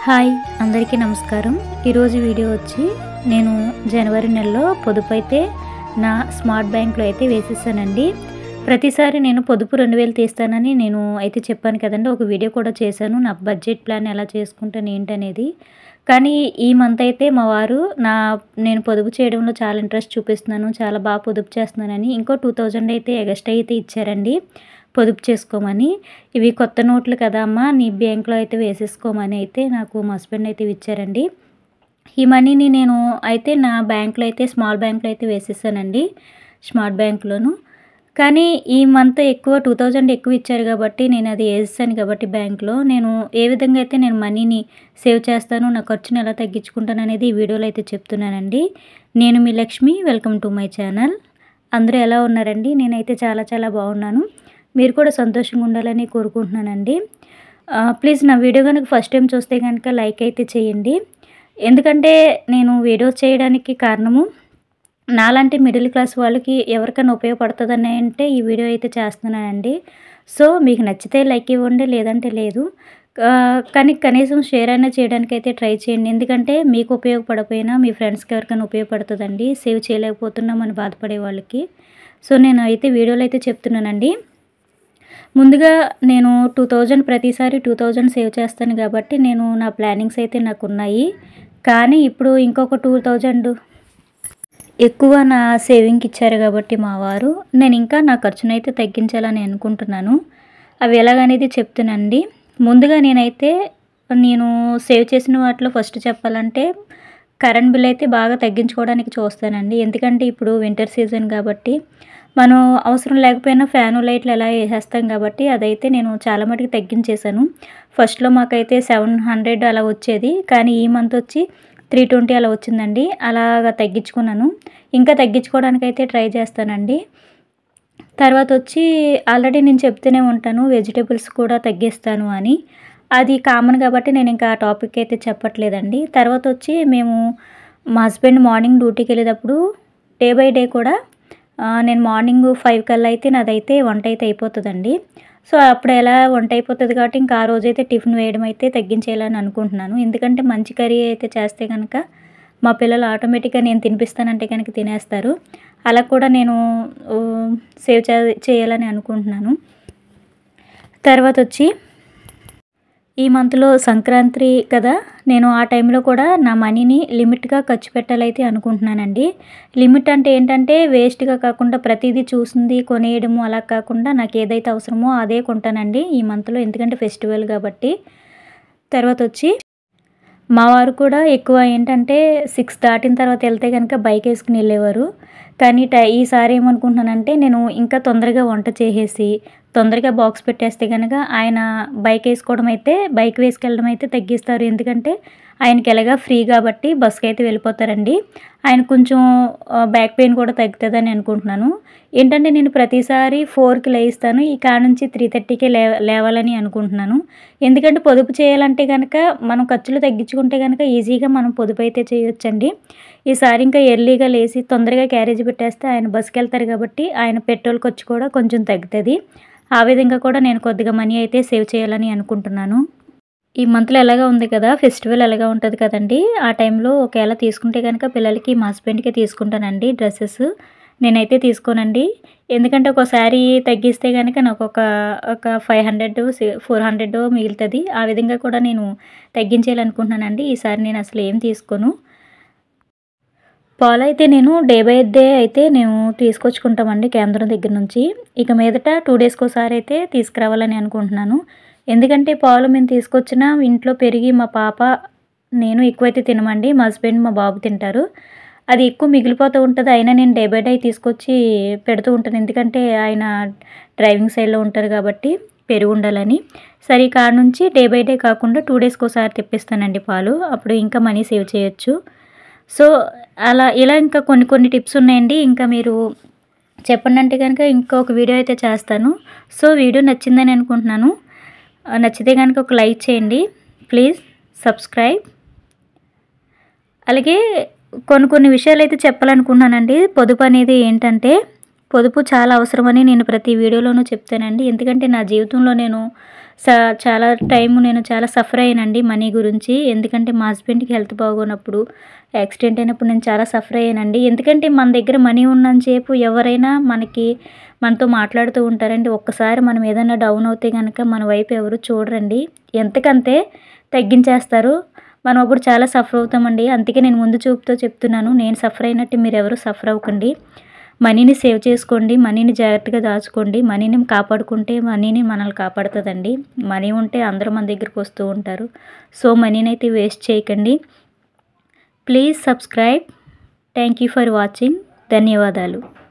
hi అందరికీ నమస్కారం ఈరోజు వీడియో వచ్చి నేను జనవరి నెలలో పొదుపు అయితే నా స్మార్ట్ బ్యాంక్లో అయితే వేసేసానండి ప్రతిసారి నేను పొదుపు రెండు వేలు తీస్తానని నేను అయితే చెప్పాను కదండి ఒక వీడియో కూడా చేశాను నా బడ్జెట్ ప్లాన్ ఎలా చేసుకుంటాను ఏంటనేది కానీ ఈ మంత్ అయితే మా వారు నా నేను పొదుపు చేయడంలో చాలా ఇంట్రెస్ట్ చూపిస్తున్నాను చాలా బాగా పొదుపు చేస్తున్నానని ఇంకో టూ థౌజండ్ అయితే ఎగస్ట్రా అయితే ఇచ్చారండి పొదుపు చేసుకోమని ఇవి కొత్త నోట్లు కదా అమ్మా నీ బ్యాంక్లో అయితే వేసేసుకోమని అయితే నాకు మా హస్బెండ్ అయితే ఇచ్చారండి ఈ మనీని నేను అయితే నా బ్యాంక్లో అయితే స్మాల్ బ్యాంక్లో అయితే వేసేసానండి స్మార్ట్ బ్యాంక్లోను కానీ ఈ మంత్ ఎక్కువ టూ థౌజండ్ ఎక్కువ ఇచ్చారు కాబట్టి నేను అది వేసాను కాబట్టి బ్యాంక్లో నేను ఏ విధంగా అయితే నేను మనీని సేవ్ చేస్తాను నా ఖర్చుని ఎలా తగ్గించుకుంటాను అనేది ఈ వీడియోలో అయితే చెప్తున్నానండి నేను మీ Lakshmi welcome to my channel అందరూ ఎలా ఉన్నారండి నేనైతే చాలా చాలా బాగున్నాను మీరు కూడా సంతోషంగా ఉండాలని కోరుకుంటున్నానండి ఆ, ప్లీజ్ నా వీడియో కనుక ఫస్ట్ టైం చూస్తే కనుక లైక్ అయితే చేయండి ఎందుకంటే నేను వీడియోస్ చేయడానికి కారణము నాలాంటి మిడిల్ క్లాస్ వాళ్ళకి ఎవరికైనా ఉపయోగపడుతుందని అంటే ఈ వీడియో అయితే చేస్తున్నానండి సో మీకు నచ్చితే లైక్ ఇవ్వండి లేదంటే లేదు ఆ, కానీ కనీసం షేర్ అయినా చేయడానికి అయితే ట్రై చేయండి ఎందుకంటే మీకు ఉపయోగపడకపోయినా మీ ఫ్రెండ్స్కి ఎవరికైనా ఉపయోగపడుతుందండి సేవ్ చేయలేకపోతున్నామని బాధపడే వాళ్ళకి సో నేను అయితే వీడియోలో అయితే చెప్తున్నానండి ముందుగా నేను టూ థౌజండ్ ప్రతిసారి టూ థౌజండ్ సేవ్ చేస్తాను కాబట్టి నేను నా ప్లానింగ్స్ అయితే నాకు ఉన్నాయి కానీ ఇప్పుడు ఇంకొక టూ థౌజండ్ ఎక్కువ నా సేవింగ్కి ఇచ్చారు కాబట్టి మా వారు నేను ఇంకా నా ఖర్చునైతే తగ్గించాలని అనుకుంటున్నాను అవి ఎలాగనేది చెప్తున్నానండి ముందుగా నేనైతే నేను సేవ్ చేసిన వాటిలో ఫస్ట్ చెప్పాలంటే కరెంట్ బిల్ అయితే బాగా తగ్గించుకోవడానికి చూస్తానండి ఎందుకంటే ఇప్పుడు వింటర్ సీజన్ కాబట్టి మనం అవసరం లేకపోయినా ఫ్యాను లైట్లు ఎలా వేసేస్తాం కాబట్టి అదైతే నేను చాలా మటుకు తగ్గించేశాను ఫస్ట్లో మాకైతే సెవెన్ హండ్రెడ్ అలా వచ్చేది కానీ ఈ మంత్ వచ్చి త్రీ ట్వంటీ అలా వచ్చిందండి అలాగా తగ్గించుకున్నాను ఇంకా తగ్గించుకోవడానికి అయితే ట్రై చేస్తానండి తర్వాత వచ్చి ఆల్రెడీ నేను చెప్తూనే ఉంటాను వెజిటేబుల్స్ కూడా తగ్గిస్తాను అని అది కామన్ కాబట్టి నేను ఇంకా ఆ టాపిక్ అయితే చెప్పట్లేదండి తర్వాత వచ్చి మేము మా హస్బెండ్ మార్నింగ్ డ్యూటీకి వెళ్ళేటప్పుడు డే బై డే కూడా ఆ, నేను మార్నింగ్ ఫైవ్ కల్లా అయితే నాదైతే వంట అయితే అయిపోతుందండి సో అప్పుడు ఎలా వంట అయిపోతుంది కాబట్టి ఇంకా ఆ రోజైతే టిఫిన్ వేయడం అయితే తగ్గించేయాలని అనుకుంటున్నాను ఎందుకంటే మంచి కర్రీ అయితే చేస్తే కనుక మా పిల్లలు ఆటోమేటిక్గా నేను తినిపిస్తానంటే కనుక తినేస్తారు అలా కూడా నేను ఊ, సేవ్ చే చేయాలని అనుకుంటున్నాను తర్వాత వచ్చి ఈ మంత్లో సంక్రాంతి కదా నేను ఆ టైంలో కూడా నా మనీని లిమిట్గా ఖర్చు పెట్టాలైతే అనుకుంటున్నానండి లిమిట్ అంటే ఏంటంటే వేస్ట్గా కాకుండా ప్రతిదీ చూసింది కొనేయడము అలా కాకుండా నాకు ఏదైతే అవసరమో అదే కొంటానండి ఈ మంత్లో ఎందుకంటే ఫెస్టివల్ కాబట్టి తర్వాత వచ్చి మా వారు కూడా ఎక్కువ ఏంటంటే సిక్స్ దాటిన తర్వాత వెళ్తే కనుక బైక్ వేసుకుని వెళ్ళేవారు కానీ టై ఈసారి ఏమనుకుంటున్నానంటే నేను ఇంకా తొందరగా వంట చేసేసి తొందరగా బాక్స్ పెట్టేస్తే కనుక ఆయన బైక్ వేసుకోవడం అయితే బైక్ వేసుకెళ్ళడం అయితే తగ్గిస్తారు ఎందుకంటే ఆయనకి ఎలాగా ఫ్రీ కాబట్టి బస్కి అయితే వెళ్ళిపోతారండి ఆయన కొంచెం ఆ, బ్యాక్ పెయిన్ కూడా తగ్గుతుందని అనుకుంటున్నాను ఏంటంటే నేను ప్రతిసారి ఫోర్కి లేస్తాను ఈ కాడ నుంచి త్రీ థర్టీకే లే లేవాలని అనుకుంటున్నాను ఎందుకంటే పొదుపు చేయాలంటే కనుక మనం ఖర్చులు తగ్గించుకుంటే కనుక ఈజీగా మనం పొదుపు అయితే చేయొచ్చండి ఈసారి ఇంకా ఎర్లీగా లేచి తొందరగా క్యారేజ్ పెట్టేస్తే ఆయన బస్కి వెళ్తారు కాబట్టి ఆయన పెట్రోల్ ఖర్చు కూడా కొంచెం తగ్గుతుంది ఆ విధంగా కూడా నేను కొద్దిగా మనీ అయితే సేవ్ చేయాలని అనుకుంటున్నాను ఈ మంత్లో ఎలాగా ఉంది కదా ఫెస్టివల్ ఎలాగా ఉంటుంది కదండి ఆ టైంలో ఒకవేళ తీసుకుంటే కనుక పిల్లలకి మా హస్బెండ్కి తీసుకుంటానండి డ్రెస్సెస్ నేనైతే తీసుకోనండి ఎందుకంటే ఒక శారీ తగ్గిస్తే కనుక నాకు ఒక ఒక ఫైవ్ హండ్రెడ్ ఫోర్ హండ్రెడ్ మిగులుతుంది ఆ విధంగా కూడా నేను తగ్గించేయాలనుకుంటున్నానండి ఈసారి నేను అసలు ఏం తీసుకోను పాలు అయితే నేను డే బై డే అయితే మేము తీసుకొచ్చుకుంటామండి కేంద్రం దగ్గర నుంచి ఇక మీదట టూ డేస్కి ఒకసారి అయితే తీసుకురావాలని అనుకుంటున్నాను ఎందుకంటే పాలు మేము తీసుకొచ్చిన ఇంట్లో పెరిగి మా పాప నేను ఎక్కువైతే తినమండి మా హస్బెండ్ మా బాబు తింటారు అది ఎక్కువ మిగిలిపోతూ ఉంటుంది అయినా నేను డే బై డే తీసుకొచ్చి పెడుతూ ఉంటాను ఎందుకంటే ఆయన డ్రైవింగ్ సైడ్లో ఉంటారు కాబట్టి పెరుగు ఉండాలని సరే కాడ నుంచి డే బై డే కాకుండా టూ డేస్కి ఒకసారి తెప్పిస్తానండి పాలు అప్పుడు ఇంకా మనీ సేవ్ చేయొచ్చు సో అలా ఇలా ఇంకా కొన్ని కొన్ని టిప్స్ ఉన్నాయండి ఇంకా మీరు చెప్పండి అంటే కనుక ఇంకొక వీడియో అయితే చేస్తాను సో వీడియో నచ్చిందని అనుకుంటున్నాను ఆ, నచ్చితే కనుక ఒక లైక్ చేయండి ప్లీజ్ సబ్స్క్రైబ్ అలాగే కొన్ని కొన్ని విషయాలు అయితే చెప్పాలనుకుంటున్నానండి పొదుపు అనేది ఏంటంటే పొదుపు చాలా అవసరమని నేను ప్రతి వీడియోలోనూ చెప్తానండి ఎందుకంటే నా జీవితంలో నేను స- చాలా టైం నేను చాలా సఫర్ అయ్యానండి మనీ గురించి ఎందుకంటే మా హస్బెండ్కి హెల్త్ బాగోనప్పుడు యాక్సిడెంట్ అయినప్పుడు నేను చాలా సఫర్ అయ్యానండి ఎందుకంటే మన దగ్గర మనీ ఉన్నంతసేపు ఎవరైనా మనకి మనతో మాట్లాడుతూ ఉంటారండి ఒక్కసారి మనం ఏదైనా డౌన్ అవుతే కనుక మన వైపు ఎవరు చూడరండి ఎంతకంతే తగ్గించేస్తారు మనం అప్పుడు చాలా సఫర్ అవుతామండి అందుకే నేను ముందు చూపుతో చెప్తున్నాను నేను సఫర్ అయినట్టు మీరు ఎవరు సఫర్ అవ్వకండి మనీని సేవ్ చేసుకోండి మనీని జాగ్రత్తగా దాచుకోండి మనీని కాపాడుకుంటే మనీని మనల్ని కాపాడుతుందండి మనీ ఉంటే అందరూ మన దగ్గరికి వస్తూ ఉంటారు సో మనీని అయితే వేస్ట్ చేయకండి please subscribe thank you for watching ధన్యవాదాలు